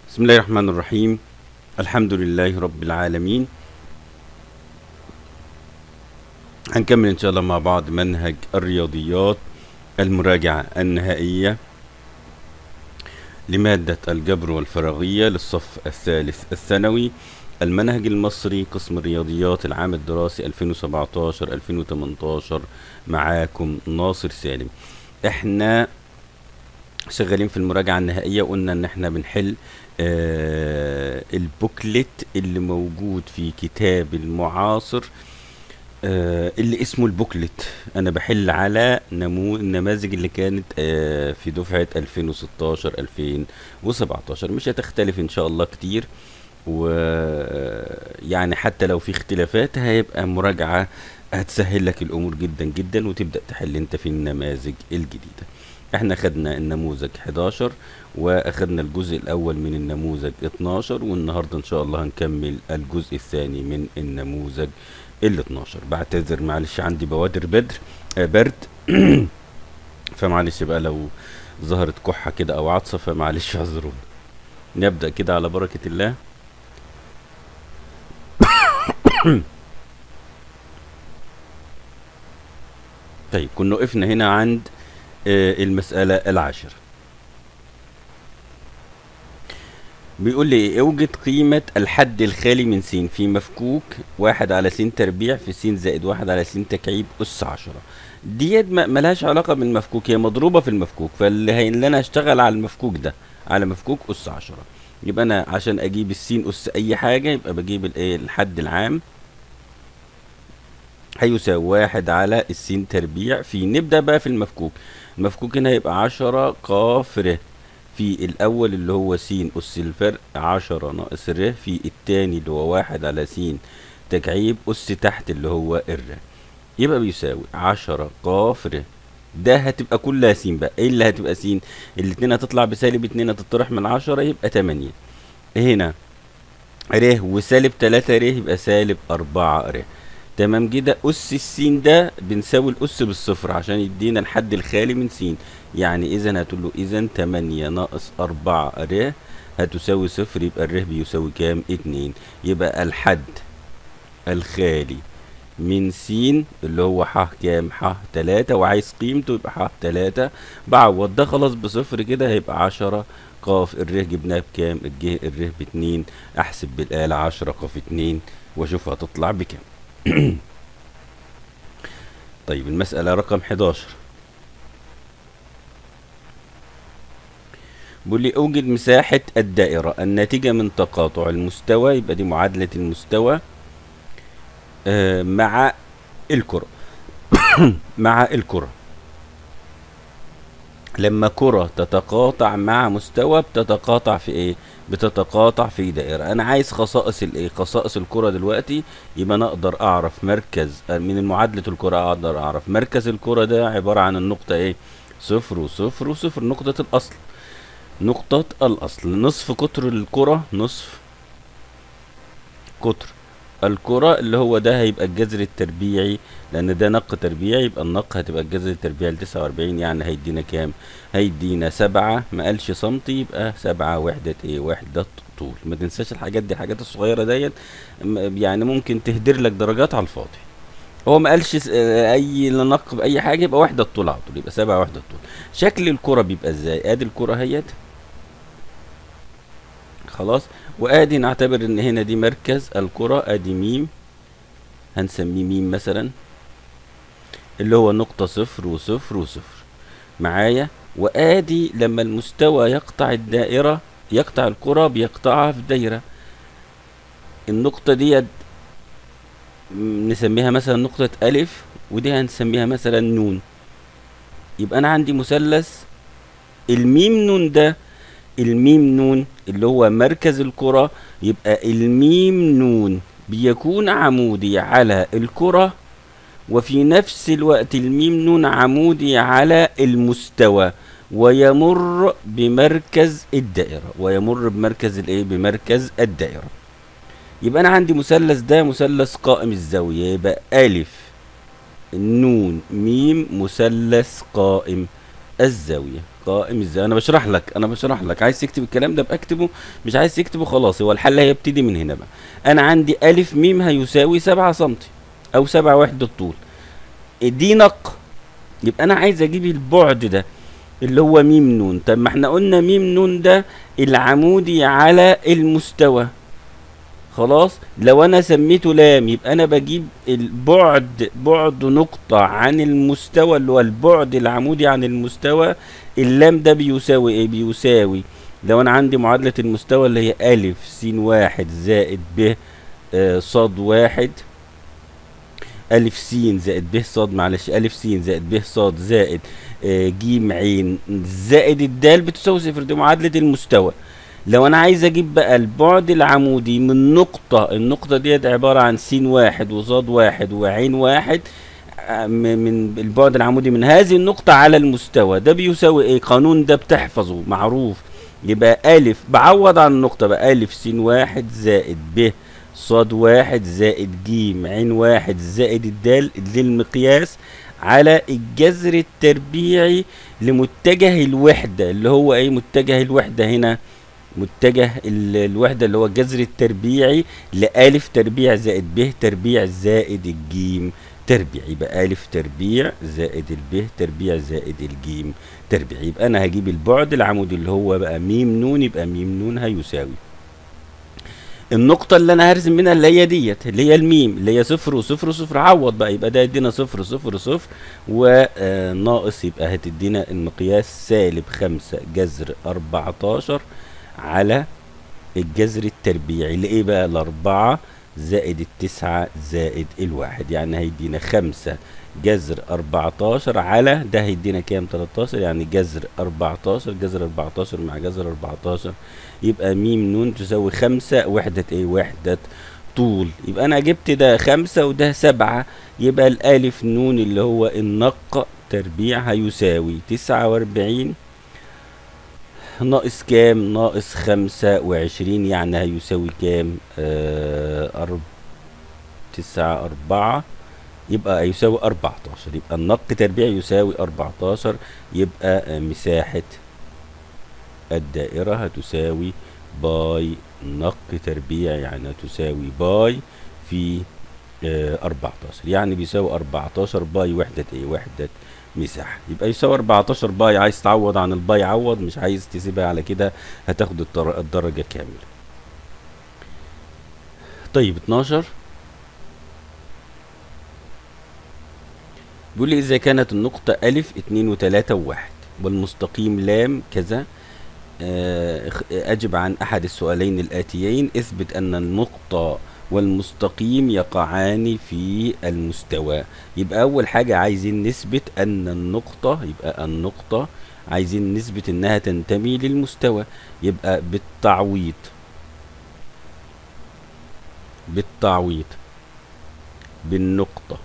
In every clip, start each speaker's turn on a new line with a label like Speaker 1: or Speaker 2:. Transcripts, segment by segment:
Speaker 1: بسم الله الرحمن الرحيم الحمد لله رب العالمين هنكمل ان شاء الله مع بعض منهج الرياضيات المراجعة النهائية لمادة الجبر والفراغية للصف الثالث الثانوي المنهج المصري قسم الرياضيات العام الدراسي 2017-2018 معاكم ناصر سالم احنا شغالين في المراجعة النهائية قلنا ان احنا بنحل آه البوكلت اللي موجود في كتاب المعاصر آه اللي اسمه البوكلت انا بحل على نمو النماذج اللي كانت آه في دفعة 2016 2017 مش هتختلف ان شاء الله كتير ويعني حتى لو في اختلافات هيبقى مراجعة هتسهل لك الامور جدا جدا وتبدأ تحل انت في النماذج الجديدة احنا خدنا النموذج 11 واخدنا الجزء الاول من النموذج 12 والنهارده ان شاء الله هنكمل الجزء الثاني من النموذج ال 12 بعتذر معلش عندي بوادر بدر آه برد فمعلش بقى لو ظهرت كحة كده او عطسة فمعلش اعذروني نبدأ كده على بركة الله طيب كنا وقفنا هنا عند آه المسألة العاشرة بيقول لي اوجد قيمة الحد الخالي من س في مفكوك واحد على س تربيع في س زائد واحد على س تكعيب أس عشرة ديت ملهاش علاقة بالمفكوك هي مضروبة في المفكوك فاللي هي اللي أنا هشتغل على المفكوك ده على مفكوك أس عشرة يبقى أنا عشان أجيب السين أس أي حاجة يبقى بجيب الإيه الحد العام هيساوي واحد على السين تربيع في نبدأ بقى في المفكوك المفكوك هنا هيبقى عشرة قاف ر في الأول اللي هو س أس الفرق عشرة ناقص ر في التاني اللي هو واحد على س تكعيب أس تحت اللي هو الر يبقى بيساوي عشرة قاف ر ده هتبقى كلها س بقى ايه اللي هتبقى س الاتنين هتطلع بسالب اتنين هتطرح من عشرة يبقى تمانية هنا ر وسالب تلاتة ر يبقى سالب أربعة ر تمام كده أس السين ده بنساوي الأس بالصفر عشان يدينا الحد الخالي من س يعني إذا هتقول له إذا تمانية ناقص أربعة ر هتساوي صفر يبقى الر بيساوي كام؟ اتنين يبقى الحد الخالي من س اللي هو ح كام؟ ح تلاتة وعايز قيمته يبقى ح تلاتة بعوض ده خلاص بصفر كده هيبقى عشرة قاف الر جبناه بكام؟ الجه الر باتنين أحسب بالآلة عشرة قاف اتنين وأشوف هتطلع بكام. طيب المسألة رقم 11 بيقول لي اوجد مساحة الدائرة الناتجة من تقاطع المستوى يبقى دي معادلة المستوى آه مع الكرة مع الكرة لما كرة تتقاطع مع مستوى بتتقاطع في ايه بتتقاطع في دائرة انا عايز خصائص الايه خصائص الكرة دلوقتي يبقى انا اقدر اعرف مركز من معادلة الكرة اقدر اعرف مركز الكرة ده عبارة عن النقطة ايه صفر وصفر وصفر نقطة الاصل نقطة الاصل نصف قطر الكرة نصف قطر الكرة اللي هو ده هيبقى الجذر التربيعي لان ده نق تربيعي يبقى النق هتبقى الجذر التربيعي لتسعة واربعين يعني هيدينا كام هيدينا سبعة ما قالش سنتي يبقى سبعة وحدة ايه وحدة طول ما تنساش الحاجات دي الحاجات الصغيرة ديت يعني ممكن تهدر لك درجات على الفاضي هو ما قالش اي نق باي حاجة يبقى وحدة طول على طول يبقى سبعة وحدة طول شكل الكرة بيبقى ازاي ادي الكرة اهيت خلاص وادي نعتبر ان هنا دي مركز الكرة ادي ميم هنسميه ميم مثلا اللي هو نقطة صفر وصفر وصفر معايا وادي لما المستوى يقطع الدائرة يقطع الكرة بيقطعها في دايرة النقطة دي نسميها مثلا نقطة ألف ودي هنسميها مثلا نون يبقى أنا عندي مثلث الميم نون ده الميم نون اللي هو مركز الكرة يبقى الميم نون بيكون عمودي على الكرة وفي نفس الوقت الميم نون عمودي على المستوى ويمر بمركز الدائرة ويمر بمركز الايه بمركز الدائرة يبقى انا عندي مثلث ده مثلث قائم الزاوية يبقى الف نون ميم مثلث قائم الزاوية قائم الزاوية أنا بشرح لك أنا بشرح لك عايز تكتب الكلام ده بأكتبه مش عايز تكتبه خلاص هو الحل هيبتدي من هنا بقى أنا عندي ألف ميم هيساوي سبعة سنتي أو سبعة وحدة طول دي نق يبقى أنا عايز أجيب البعد ده اللي هو ميم نون طب ما احنا قلنا ميم نون ده العمودي على المستوى خلاص لو انا سميته لام يبقى انا بجيب البعد بعد نقطة عن المستوى اللي هو البعد العمودي عن المستوى اللام ده بيساوي ايه بيساوي لو انا عندي معادلة المستوى اللي هي الف س واحد زائد ب آه، صاد واحد ألف س زائد ب صاد معلش ألف س زائد ب صاد زائد آه، ج عين زائد الدال بتساوي صفر دي معادلة المستوى لو أنا عايز أجيب بقى البعد العمودي من نقطة النقطة ديت عبارة عن س واحد وصاد واحد وعين واحد آه، م- من البعد العمودي من هذه النقطة على المستوى ده بيساوي ايه قانون ده بتحفظه معروف يبقى ألف بعوض عن النقطة بقى ألف س واحد زائد ب صاد واحد زائد ج عين واحد زائد الدال للمقياس على الجذر التربيعي لمتجه الوحدة اللي هو ايه متجه الوحدة هنا متجه ال- الوحدة اللي هو الجذر التربيعي لألف تربيع زائد ب تربيع زائد الجيم تربيع يبقى ألف تربيع زائد الب تربيع زائد الجيم تربيع يبقى أنا هجيب البعد العمودي اللي هو بقى ميم نون يبقى ميم نون هيساوي النقطة اللي أنا هرسم منها اللي هي ديت اللي هي الميم اللي هي صفر وصفر وصفر عوض بقى يبقى ده يدينا صفر صفر صفر وناقص يبقى هتدينا المقياس سالب خمسة جذر أربعتاشر على الجذر التربيعي لإيه بقى الأربعة زائد التسعة زائد الواحد يعني هيدينا خمسة جذر أربعتاشر على ده هيدينا كام تلاتاشر يعني جذر أربعتاشر جذر أربعتاشر مع جذر أربعتاشر يبقى ميم نون تساوي خمسة وحدة ايه وحدة طول يبقى انا جبت ده خمسة وده سبعة يبقى الالف نون اللي هو النق تربيع هيساوي تسعة واربعين ناقص كام ناقص خمسة وعشرين يعني هيساوي كام آه أرب تسعة أربعة يبقى يساوي أربعتاشر يبقى النق تربيع يساوي أربعتاشر يبقى آه، مساحة الدائرة هتساوي باي نق تربيع يعني هتساوي باي في آه 14 يعني بيساوي 14 باي وحدة ايه وحدة مساحة يبقى يساوي 14 باي عايز تعوض عن الباي عوض مش عايز تسيبها على كده هتاخد الدر- الدرجة كاملة طيب 12 بيقول لي إذا كانت النقطة ألف اتنين وتلاتة وواحد والمستقيم لام كذا آه، اخ- أجب عن أحد السؤالين الآتيين اثبت أن النقطة والمستقيم يقعان في المستوى يبقى أول حاجة عايزين نثبت أن النقطة يبقى النقطة عايزين نثبت أنها تنتمي للمستوى يبقى بالتعويض بالتعويض بالنقطة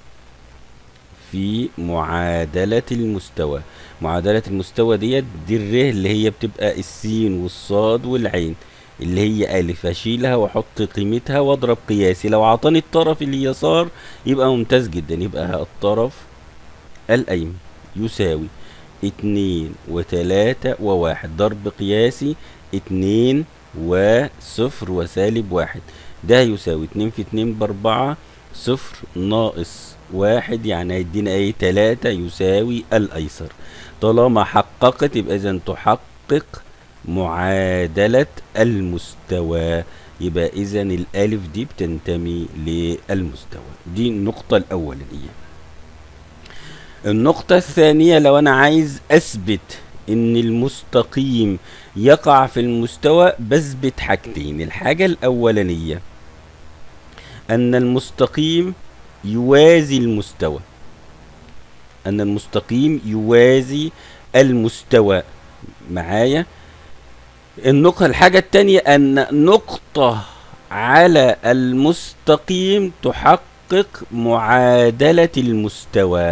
Speaker 1: في معادلة المستوى معادلة المستوى ديت دي الر اللي هي بتبقى السين والصاد والعين اللي هي ألف أشيلها وأحط قيمتها وأضرب قياسي لو عطاني الطرف اليسار يبقى ممتاز جدا يبقى الطرف الأيمن يساوي اتنين وتلاتة وواحد ضرب قياسي اتنين وصفر وسالب واحد ده يساوي اتنين في اتنين بأربعة صفر ناقص واحد يعني هيدينا ايه تلاتة يساوي الأيسر طالما حققت يبقى إذا تحقق معادلة المستوى يبقى إذا الألف دي بتنتمي للمستوى دي النقطة الأولانية النقطة الثانية لو أنا عايز أثبت إن المستقيم يقع في المستوى بثبت حاجتين الحاجة الأولانية أن المستقيم يوازي المستوى أن المستقيم يوازي المستوى معايا النقطة الحاجة التانية أن نقطة على المستقيم تحقق معادلة المستوى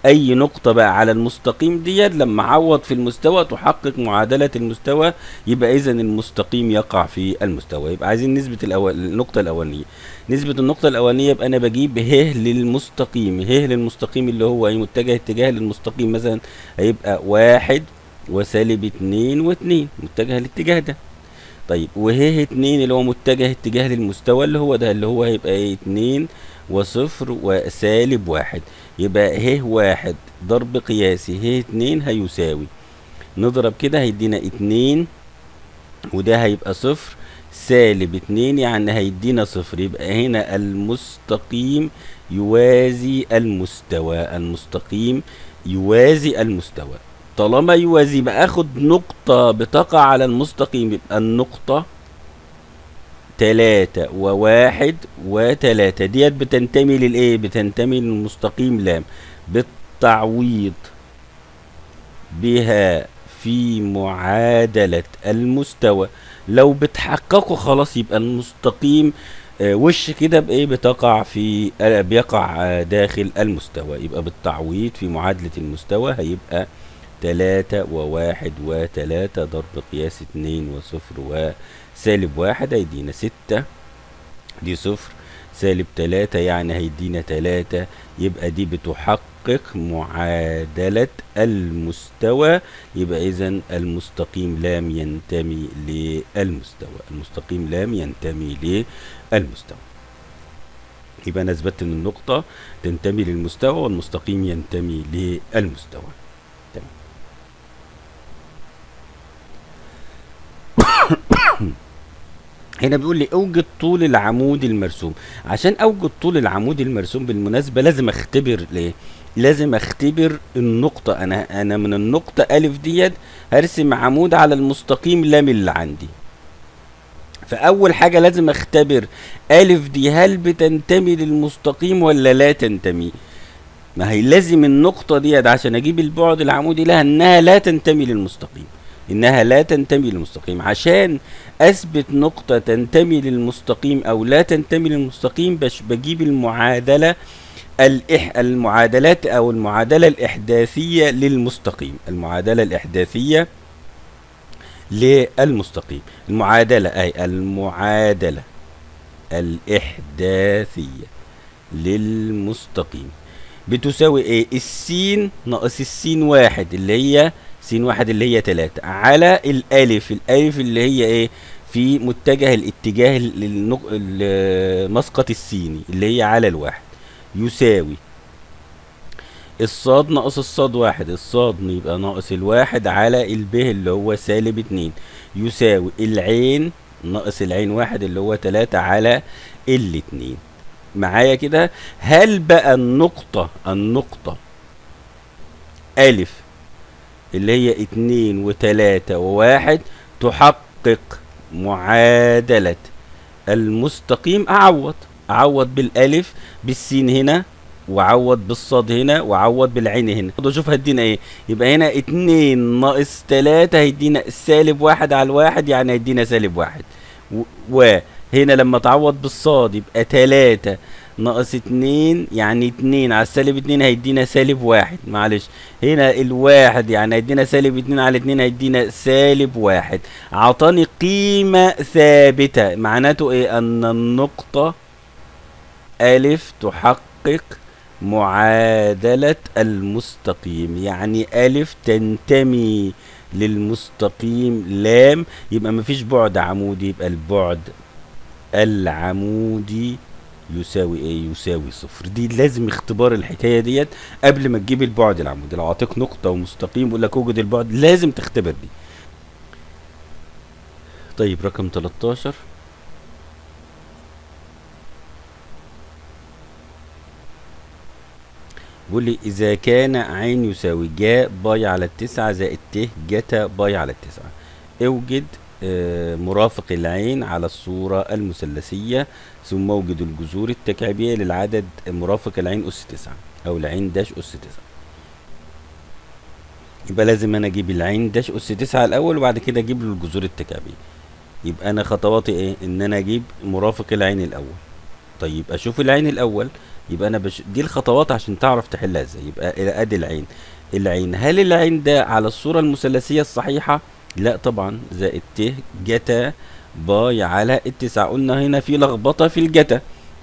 Speaker 1: اي نقطة بقى على المستقيم ديت لما اعوض في المستوى تحقق معادلة المستوى يبقى اذا المستقيم يقع في المستوى يبقى عايزين نسبة الأول النقطة الاولانية نسبة النقطة الاولانية يبقى انا بجيب ه للمستقيم ه للمستقيم اللي هو أي متجه اتجاه للمستقيم مثلا هيبقى واحد وسالب اتنين واتنين متجه الاتجاه ده طيب وه اتنين اللي هو متجه اتجاه للمستوى اللي هو ده اللي هو هيبقى ايه اتنين وصفر وسالب واحد يبقى ه واحد ضرب قياسي ه اتنين هيساوي نضرب كده هيدينا اتنين وده هيبقى صفر سالب اتنين يعني هيدينا صفر يبقى هنا المستقيم يوازي المستوى المستقيم يوازي المستوى طالما يوازي يبقى اخد نقطة بتقع على المستقيم يبقى النقطة تلاتة وواحد وتلاتة ديت بتنتمي للايه بتنتمي للمستقيم لام بالتعويض بها في معادلة المستوى لو بتحققوا خلاص يبقى المستقيم آه، وش كده بايه بتقع في آه، بيقع آه، داخل المستوى يبقى بالتعويض في معادلة المستوى هيبقى تلاتة وواحد وتلاتة ضرب قياس اتنين وصفر وسالب واحد هيدينا ستة دي صفر سالب تلاتة يعني هيدينا تلاتة يبقى دي بتحقق معادلة المستوى يبقى إذا المستقيم لام ينتمي للمستوى المستقيم لام ينتمي للمستوى يبقى أنا أثبتت إن النقطة تنتمي للمستوى والمستقيم ينتمي للمستوى تمام هنا بيقول لي اوجد طول العمود المرسوم عشان اوجد طول العمود المرسوم بالمناسبه لازم اختبر ليه لازم اختبر النقطه انا انا من النقطه الف ديت هرسم عمود على المستقيم لام اللي عندي فاول حاجه لازم اختبر الف دي هل بتنتمي للمستقيم ولا لا تنتمي ما هي لازم النقطه ديت عشان اجيب البعد العمودي لها انها لا تنتمي للمستقيم انها لا تنتمي للمستقيم عشان اثبت نقطة تنتمي للمستقيم او لا تنتمي للمستقيم باش بجيب المعادلة الإح المعادلات او المعادلة الاحداثية للمستقيم المعادلة الاحداثية للمستقيم المعادلة اي المعادلة الاحداثية للمستقيم بتساوي ايه السين ناقص السين واحد اللي هي س واحد اللي هي تلاتة على الألف الألف اللي هي إيه في متجه الاتجاه للنق... المسقط السيني اللي هي على الواحد يساوي الصاد ناقص الصاد واحد الصاد يبقى ناقص الواحد على الب اللي هو سالب اتنين يساوي العين ناقص العين واحد اللي هو تلاتة على الاتنين معايا كده هل بقى النقطة النقطة ألف اللي هي اتنين وتلاتة وواحد تحقق معادلة المستقيم أعوض أعوض بالألف بالسين هنا وعوض بالصاد هنا وعوض بالعين هنا خدوا شوف هيدينا ايه يبقى هنا اتنين ناقص تلاتة هيدينا سالب واحد على الواحد يعني هيدينا سالب واحد وهنا لما تعوض بالصاد يبقى تلاتة ناقص اتنين يعني اتنين على السالب اتنين هيدينا سالب واحد معلش هنا الواحد يعني هيدينا سالب اتنين على اتنين هيدينا سالب واحد عطاني قيمة ثابتة معناته ايه ان النقطة الف تحقق معادلة المستقيم يعني الف تنتمي للمستقيم لام يبقى مفيش بعد عمودي يبقى البعد العمودي يساوي ايه يساوي صفر دي لازم اختبار الحكايه ديت قبل ما تجيب البعد العمودي لو اعطيك نقطه ومستقيم يقول لك اوجد البعد لازم تختبر دي طيب رقم 13 بيقول لي إذا كان عين يساوي جا باي على التسعة زائد ت جتا باي على التسعة اوجد آه، مرافق العين على الصورة المثلثية ثم اوجد الجذور التكعيبية للعدد مرافق العين أس تسعة أو العين داش أس تسعة يبقى لازم أنا أجيب العين داش أس تسعة الأول وبعد كده أجيب له الجذور التكعيبية يبقى أنا خطواتي إيه؟ إن أنا أجيب مرافق العين الأول طيب أشوف العين الأول يبقى انا بش... دي الخطوات عشان تعرف تحلها ازاي يبقى إلى ادي العين العين هل العين ده على الصورة المثلثية الصحيحة لا طبعا زائد ت جتا باي على التسعة قلنا هنا في لخبطة في الجتا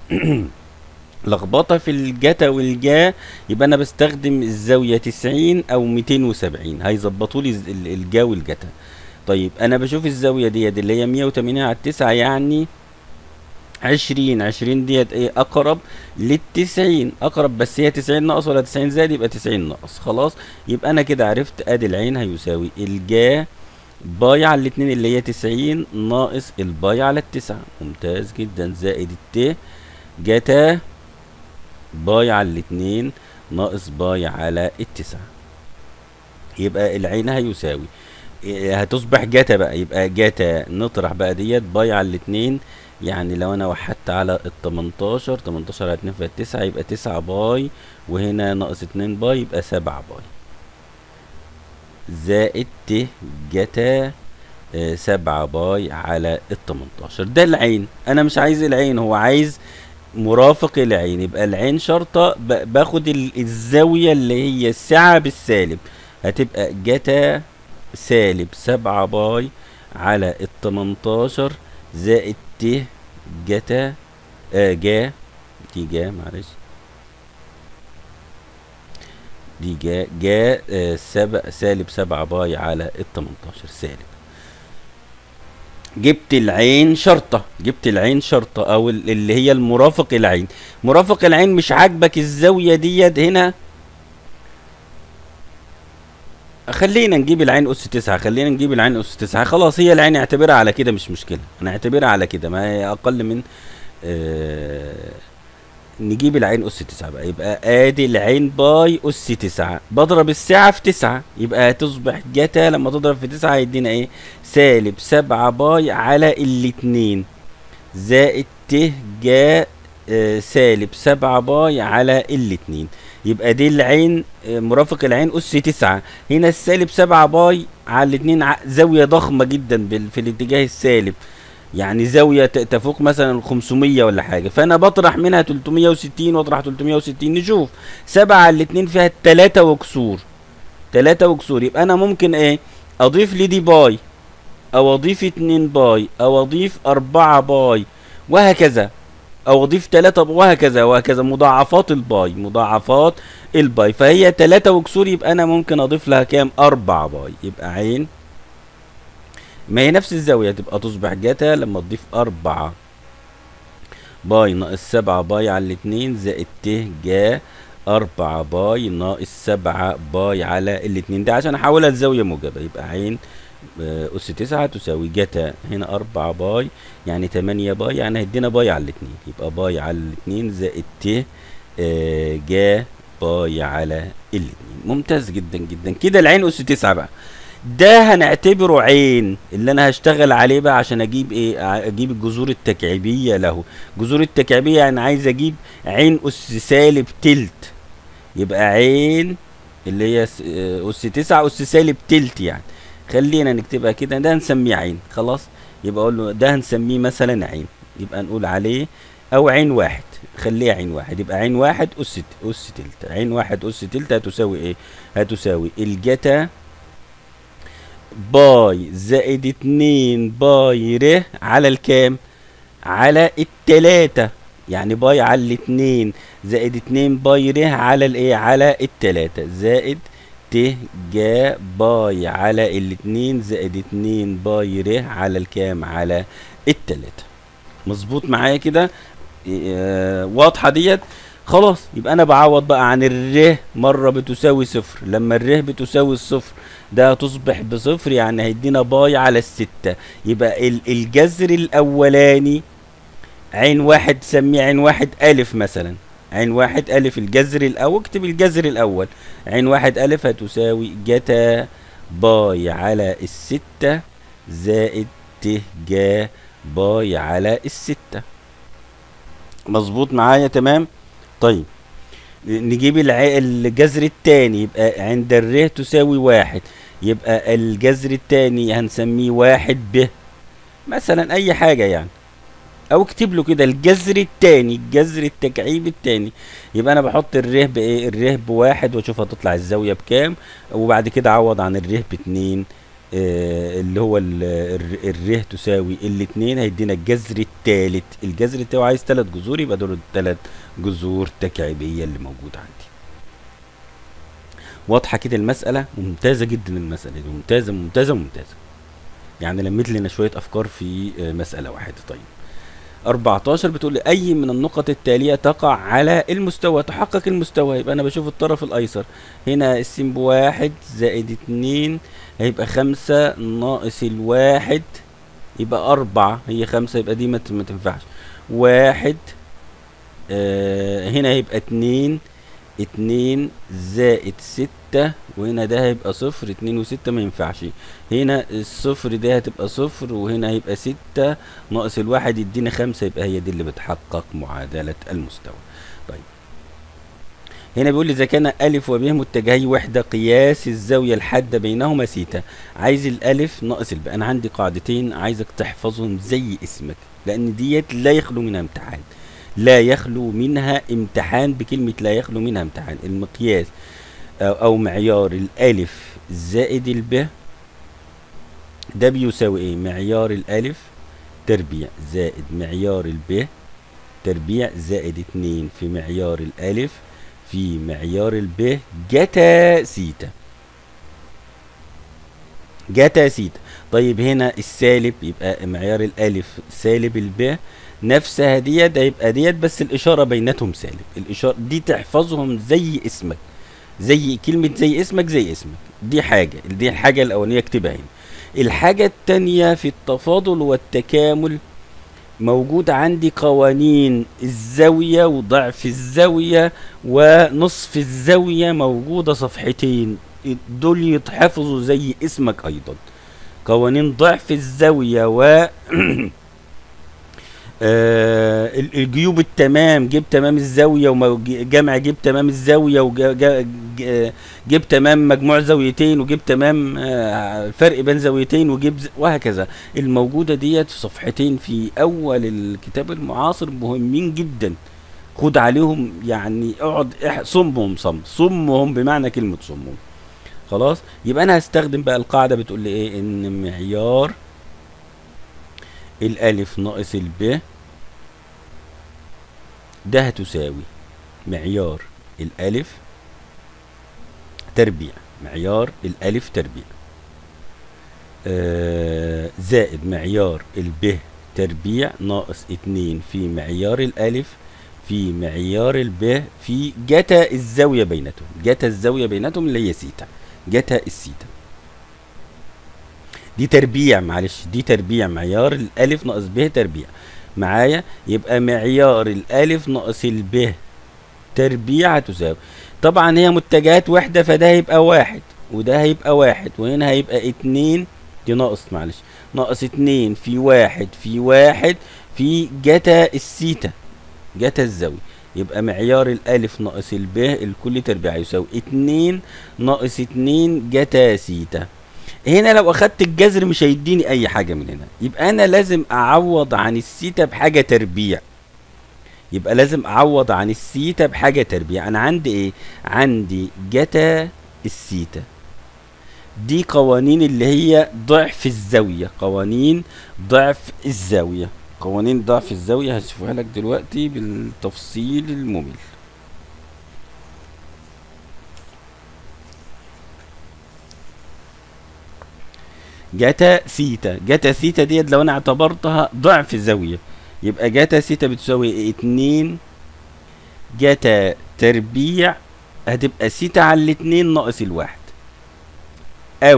Speaker 1: لخبطة في الجتا والجا يبقى انا بستخدم الزاوية 90 او 270 هيظبطوا لي الز- ال- الجا والجتا طيب انا بشوف الزاوية ديت اللي هي 180 على التسعة يعني عشرين عشرين ديت ايه اقرب للتسعين اقرب بس هي تسعين ناقص ولا تسعين زائد يبقى تسعين ناقص خلاص يبقى انا كده عرفت ادي العين هيساوي الجا باي على الاتنين اللي هي تسعين ناقص الباي على التسعة ممتاز جدا زائد الت جتا باي على الاتنين ناقص باي على التسعة يبقى العين هيساوي إيه، هتصبح جاتا بقى يبقى جاتا نطرح بقى ديت باي على الاتنين يعني لو انا وحدت على ال 18 18 على 2 في 9 يبقى 9 باي وهنا ناقص 2 باي يبقى 7 باي زائد ت جتا آه، 7 باي على ال 18 ده العين انا مش عايز العين هو عايز مرافق العين يبقى العين شرطة ب- باخد ال- الزاوية اللي هي الساعة بالسالب هتبقى جتا سالب 7 باي على ال 18 زائد ت جتا آه جا دي جا معلش دي جا جا آه سبع سالب سبعة باي على ال 18 سالب جبت العين شرطة جبت العين شرطة او ال- اللي هي المرافق العين مرافق العين مش عاجبك الزاوية ديت هنا خلينا نجيب العين اس تسعة خلينا نجيب العين اس تسعة خلاص هي العين اعتبرها على كده مش مشكلة انا اعتبرها على كده ما هي اقل من آه نجيب العين اس تسعة بقى يبقى ادي العين باي اس تسعة بضرب الساعة في تسعة يبقى هتصبح جتا لما تضرب في تسعة هيدينا ايه سالب سبعة باي على الاتنين زائد ت جا آه سالب سبعة باي على الاتنين يبقى دي العين آه، مرافق العين اس تسعة هنا السالب سبعة باي على الاتنين ع- زاوية ضخمة جدا بال- في الاتجاه السالب يعني زاوية ت- تفوق مثلا 500 ولا حاجة فأنا بطرح منها 360 واطرح 360 نشوف سبعة على الاتنين فيها تلاتة وكسور تلاتة وكسور يبقى أنا ممكن إيه أضيف لي دي باي أو أضيف اتنين باي أو أضيف أربعة باي وهكذا أو أضيف تلاتة ب- وهكذا وهكذا مضاعفات الباي مضاعفات الباي فهي تلاتة وكسور يبقى أنا ممكن أضيف لها كام أربع باي يبقى عين ما هي نفس الزاوية تبقى تصبح جاتا لما تضيف أربعة باي ناقص سبعة باي على الاتنين زائد ت جا أربعة باي ناقص سبعة باي على الاتنين ده عشان أحولها لزاوية موجبة يبقى عين آه، أس تسعة تساوي جاتا هنا أربعة باي يعني تمانية باي يعني هيدينا باي على الاتنين يبقى باي على الاتنين زائد ت آه، جا باي على الاتنين ممتاز جدا جدا كده العين أس تسعة بقى ده هنعتبره عين اللي انا هشتغل عليه بقى عشان اجيب ايه ع- اجيب الجذور التكعيبيه له جذور التكعيبيه يعني عايز اجيب عين اس سالب تلت يبقى عين اللي هي س- آه، اس تسعة اس سالب تلت يعني خلينا نكتبها كده ده هنسميه عين خلاص يبقى اقول له ده هنسميه مثلا عين يبقى نقول عليه او عين واحد خليها عين واحد يبقى عين واحد اس ت- اس تلت عين واحد اس تلت هتساوي ايه هتساوي الجتا باي زائد اتنين باي ر على الكام على التلاتة يعني باي على الاتنين زائد اتنين باي ر على الايه على التلاتة زائد ت جا باي على الاتنين زائد اتنين باي ر على الكام على التلاتة مظبوط معايا كده آه، واضحة ديت خلاص يبقى انا بعوض بقى عن الره مرة بتساوي صفر لما الره بتساوي الصفر ده تصبح بصفر يعني هيدينا باي على الستة يبقى ال- الجذر الاولاني عين واحد سميه عين واحد الف مثلا عين واحد الف الجذر الاول اكتب الجذر الاول عين واحد الف هتساوي جتا باي على الستة زائد ت جا باي على الستة مظبوط معايا تمام طيب نجيب الع- الجذر التاني يبقى عند الر تساوي واحد يبقى الجذر التاني هنسميه واحد ب مثلا اي حاجة يعني او اكتب له كده الجذر التاني الجذر التكعيب التاني يبقى انا بحط الره بايه الره بواحد واشوف هتطلع الزاويه بكام وبعد كده اعوض عن الره باتنين آه اللي هو ال- الر- الره تساوي الاتنين هيدينا الجذر التالت الجذر التالت عايز تلات جذور يبقى دول التلات جذور تكعيبيه اللي موجوده عندي واضحه كده المساله ممتازه جدا المساله دي ممتازه ممتازه ممتازه يعني لميت لنا شويه افكار في آه، مساله واحده طيب 14 بتقول لي اي من النقط التاليه تقع على المستوى تحقق المستوى يبقى انا بشوف الطرف الايسر هنا السين بواحد زائد اتنين هيبقى خمسة ناقص الواحد يبقى أربعة هي خمسة يبقى دي ما ت- ما تنفعش واحد آه هنا هيبقى اتنين اتنين زائد ستة وهنا ده هيبقى صفر اتنين وستة ما ينفعش هنا الصفر ده هتبقى صفر وهنا هيبقى ستة ناقص الواحد يدينا خمسة يبقى هي دي اللي بتحقق معادلة المستوى طيب هنا بيقول لي اذا كان الف وب متجهي وحده قياس الزاويه الحاده بينهما سيتا عايز الالف ناقص الب انا عندي قاعدتين عايزك تحفظهم زي اسمك لان ديت لا يخلو منها امتحان لا يخلو منها امتحان بكلمه لا يخلو منها امتحان المقياس او, أو معيار الالف زائد الب ده بيساوي ايه معيار الالف تربيع زائد معيار الب تربيع زائد اتنين في معيار الالف في معيار الب جتا سيتا جتا سيتا طيب هنا السالب يبقى معيار الالف سالب الب نفسها ديت هيبقى ديت بس الاشاره بيناتهم سالب الاشاره دي تحفظهم زي اسمك زي كلمه زي اسمك زي اسمك دي حاجه دي الحاجه الاولانيه اكتبها هنا الحاجه التانية في التفاضل والتكامل موجود عندي قوانين الزاوية وضعف الزاوية ونصف الزاوية موجودة صفحتين دول يتحفظوا زي اسمك أيضا قوانين ضعف الزاوية و آه ال- الجيوب التمام جيب تمام الزاوية وجمع جيب تمام الزاوية وجيب تمام مجموع زاويتين وجيب تمام آه الفرق بين زاويتين وجيب ز- وهكذا الموجودة ديت في صفحتين في أول الكتاب المعاصر مهمين جدا خد عليهم يعني اقعد اح- صمهم صم صمهم بمعنى كلمة صمهم خلاص يبقى أنا هستخدم بقى القاعدة بتقول لي إيه إن معيار الألف ناقص الب ده هتساوي معيار الألف تربيع معيار الألف تربيع آه زائد معيار الب تربيع ناقص اتنين في معيار الألف في معيار الب في جتا الزاوية بيناتهم جتا الزاوية بيناتهم اللي هي سيتا جتا السيتا دي تربيع معلش دي تربيع معيار الالف ناقص ب تربيع معايا يبقى معيار الالف ناقص الب تربيع هتساوي طبعا هي متجهات واحدة فده هيبقى واحد وده هيبقى واحد وهنا هيبقى اتنين دي ناقص معلش ناقص اتنين في واحد في واحد في جتا السيتا جتا الزاوية يبقى معيار الالف ناقص الب الكل تربيع يساوي اتنين ناقص اتنين جتا سيتا هنا لو اخدت الجذر مش هيديني اي حاجه من هنا يبقى انا لازم اعوض عن السيتا بحاجه تربيع يبقى لازم اعوض عن السيتا بحاجه تربيع انا عندي ايه عندي جتا السيتا دي قوانين اللي هي ضعف الزاويه قوانين ضعف الزاويه قوانين ضعف الزاويه هشوفها لك دلوقتي بالتفصيل الممل جاتا سيتا جاتا سيتا ديت لو انا اعتبرتها ضعف الزاوية يبقى جاتا سيتا بتساوي اتنين جاتا تربيع هتبقى سيتا على الاتنين ناقص الواحد او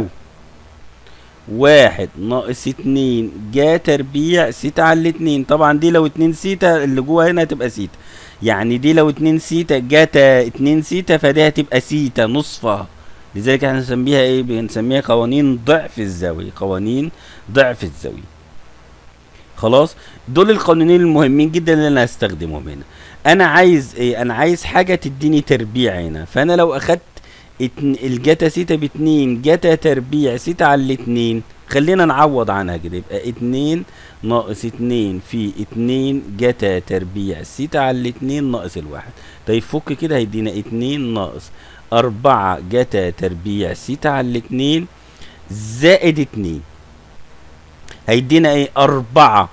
Speaker 1: واحد ناقص اتنين جا تربيع سيتا على الاتنين طبعا دي لو اتنين سيتا اللي جوه هنا هتبقى سيتا يعني دي لو اتنين سيتا جاتا اتنين سيتا فدي هتبقى سيتا نصفها لذلك احنا بنسميها ايه بنسميها قوانين ضعف الزاوية قوانين ضعف الزاوية خلاص دول القانونين المهمين جدا اللي انا هستخدمهم هنا انا عايز ايه انا عايز حاجة تديني تربيع هنا فانا لو اخدت اتن... الجاتا سيتا باتنين جاتا تربيع سيتا على الاتنين خلينا نعوض عنها كده يبقى اتنين ناقص اتنين في اتنين جتا تربيع سيتا على الاتنين ناقص الواحد طيب فك كده هيدينا اتنين ناقص أربعة جتا تربيع سيتا على الاتنين زائد اتنين هيدينا ايه أربعة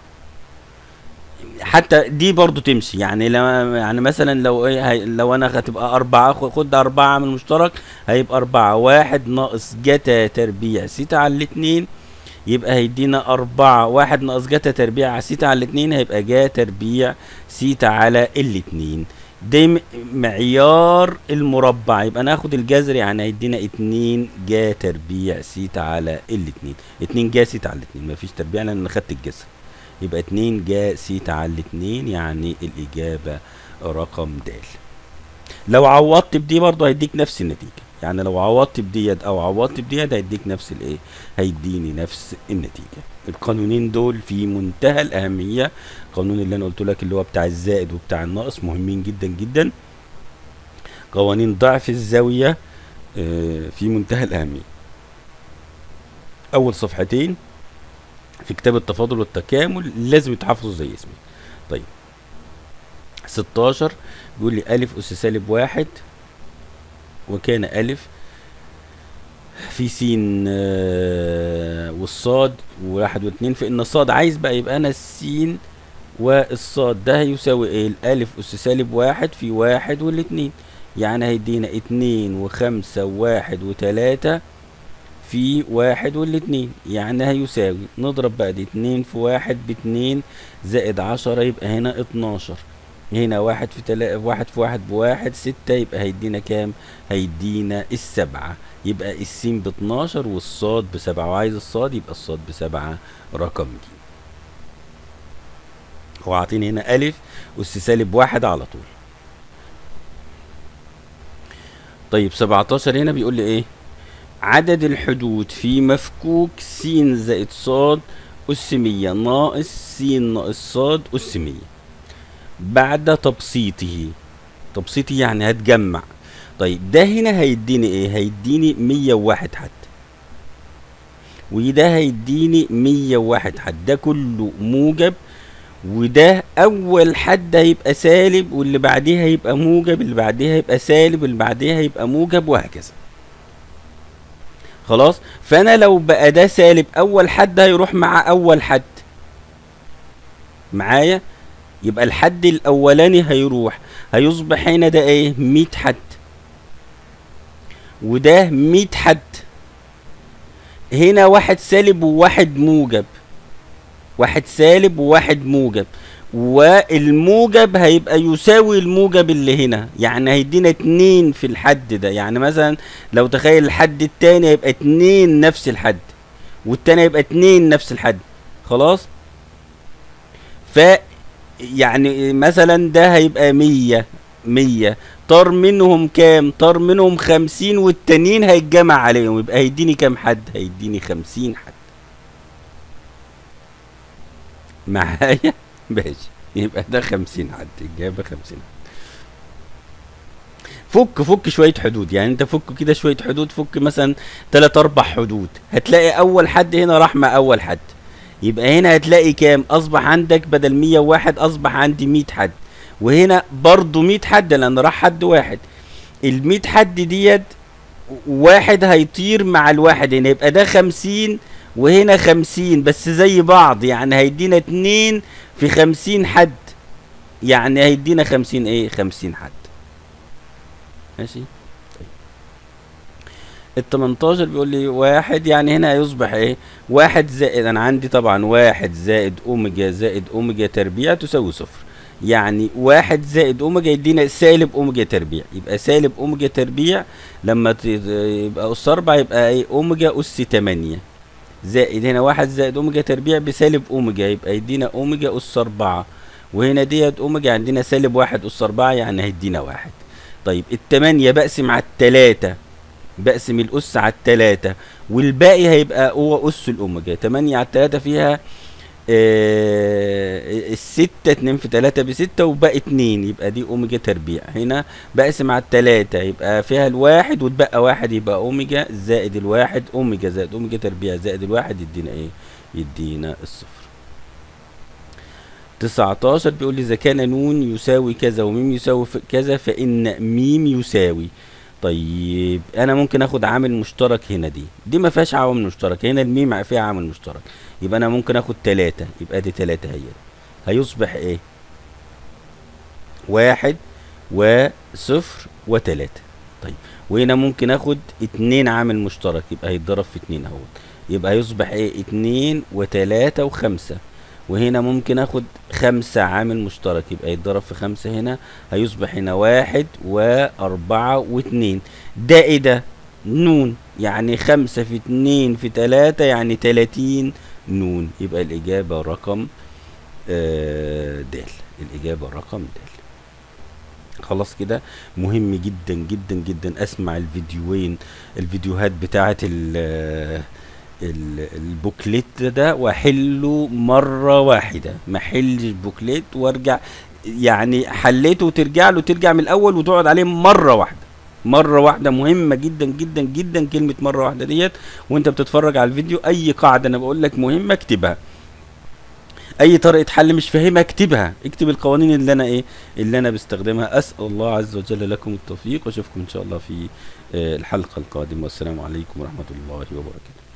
Speaker 1: حتى دي برضو تمشي يعني لما يعني مثلا لو ايه هي لو انا هتبقى أربعة خ- خد أربعة من المشترك هيبقى أربعة واحد ناقص جتا تربيع سيتا على الاتنين يبقى هيدينا أربعة واحد ناقص جتا تربيع على سيتا على الاتنين هيبقى جا تربيع سيتا على الاتنين ده م- معيار المربع يبقى ناخد الجذر يعني هيدينا اتنين جا تربيع سيتا على الاتنين اتنين جا سيتا على الاتنين مفيش تربيع لان انا خدت الجذر يبقى اتنين جا سيتا على الاتنين يعني الإجابة رقم د لو عوضت بدي برضه هيديك نفس النتيجة يعني لو عوضت بديت او عوضت بديت هيديك نفس الايه هيديني نفس النتيجة القانونين دول في منتهى الأهمية القانون اللي انا قلت لك اللي هو بتاع الزائد وبتاع الناقص مهمين جدا جدا قوانين ضعف الزاوية آه، في منتهى الأهمية أول صفحتين في كتاب التفاضل والتكامل لازم يتحفظوا زي اسمي طيب 16 بيقول لي ألف أس سالب واحد وكان ألف في سين آه، والصاد وواحد واثنين فإن الصاد عايز بقى يبقى أنا السين والصاد ده هيساوي ايه الألف أس سالب واحد في واحد والاتنين يعني هيدينا اتنين وخمسة وواحد وتلاتة في واحد والاتنين يعني هيساوي نضرب بقى دي اتنين في واحد باتنين زائد عشرة يبقى هنا اتناشر هنا واحد في تلا واحد في واحد بواحد ستة يبقى هيدينا كام هيدينا السبعة يبقى السين باتناشر والصاد بسبعة وعايز الصاد يبقى الصاد بسبعة رقم ج هو عاطيني هنا ألف أس سالب واحد على طول طيب 17 هنا بيقول لي ايه عدد الحدود في مفكوك س زائد ص أس 100 ناقص س ناقص ص أس 100 بعد تبسيطه تبسيطه يعني هتجمع طيب ده هنا هيديني ايه هيديني 101 حد وده هيديني 101 حد ده كله موجب وده اول حد هيبقى سالب واللي بعديه هيبقى موجب اللي بعديه هيبقى سالب واللي بعديه هيبقى موجب وهكذا خلاص فانا لو بقى ده سالب اول حد هيروح مع اول حد معايا يبقى الحد الاولاني هيروح هيصبح هنا ده ايه 100 حد وده 100 حد هنا واحد سالب وواحد موجب واحد سالب وواحد موجب والموجب هيبقى يساوي الموجب اللي هنا يعني هيدينا اتنين في الحد ده يعني مثلا لو تخيل الحد التاني هيبقى اتنين نفس الحد والتاني هيبقى اتنين نفس الحد خلاص ف يعني مثلا ده هيبقى مية مية طار منهم كام طار منهم خمسين والتانيين هيتجمع عليهم يبقى هيديني كام حد هيديني خمسين حد معايا ماشي يبقى ده خمسين حد الإجابة خمسين حد فك فك شوية حدود يعني انت فك كده شوية حدود فك مثلا تلات اربع حدود هتلاقي اول حد هنا راح مع اول حد يبقى هنا هتلاقي كام اصبح عندك بدل مية وواحد اصبح عندي مية حد وهنا برضو مية حد لان راح حد واحد المية حد ديت واحد هيطير مع الواحد هنا يبقى ده خمسين وهنا خمسين بس زي بعض يعني هيدينا اتنين في خمسين حد يعني هيدينا خمسين ايه خمسين حد ماشي طيب التمنتاشر بيقول لي واحد يعني هنا هيصبح ايه واحد زائد انا عندي طبعا واحد زائد اوميجا زائد اوميجا تربيع تساوي صفر يعني واحد زائد اوميجا يدينا سالب اوميجا تربيع يبقى سالب اوميجا تربيع لما ت- يبقى اس اربعة يبقى ايه اوميجا اس تمانية زائد هنا واحد زائد اوميجا تربيع بسالب اوميجا يبقى يدينا اوميجا اس اربعة وهنا ديت اوميجا عندنا سالب واحد اس اربعة يعني هيدينا واحد طيب التمانية بقسم على التلاتة بقسم الأس على التلاتة والباقي هيبقى هو أس الأوميجا تمانية على التلاتة فيها آه الستة اتنين في تلاتة بستة وبقى اتنين يبقى دي اوميجا تربيع هنا بقسم على التلاتة يبقى فيها الواحد وتبقى واحد يبقى اوميجا زائد الواحد اوميجا زائد اوميجا تربيع زائد الواحد يدينا ايه يدينا الصفر 19 بيقول لي اذا كان نون يساوي كذا وميم يساوي ف- كذا فان ميم يساوي طيب انا ممكن اخد عامل مشترك هنا دي دي ما فيهاش عامل مشترك هنا الميم فيها عامل مشترك يبقى انا ممكن اخد تلاتة يبقى دي تلاتة هي هيصبح ايه واحد وصفر وتلاتة طيب وهنا ممكن اخد اتنين عامل مشترك يبقى هيتضرب في اتنين اهوت يبقى هيصبح ايه اتنين وتلاتة وخمسة وهنا ممكن اخد خمسة عامل مشترك يبقى يتضرب في خمسة هنا هيصبح هنا واحد واربعة واتنين ده ايه ده نون يعني خمسة في اتنين في تلاتة يعني تلاتين نون يبقى الإجابة رقم آه، د الإجابة رقم د خلاص كده مهم جدا جدا جدا اسمع الفيديوين الفيديوهات بتاعت ال ال- البوكليت ده واحله مره واحده ما احلش بوكليت وارجع يعني حليته وترجع له ترجع من الاول وتقعد عليه مره واحده مره واحده مهمه جدا جدا جدا كلمه مره واحده ديت وانت بتتفرج على الفيديو اي قاعده انا بقول لك مهمه اكتبها اي طريقه حل مش فاهمها اكتبها اكتب القوانين اللي انا ايه اللي انا بستخدمها اسال الله عز وجل لكم التوفيق واشوفكم ان شاء الله في آه، الحلقه القادمه والسلام عليكم ورحمه الله وبركاته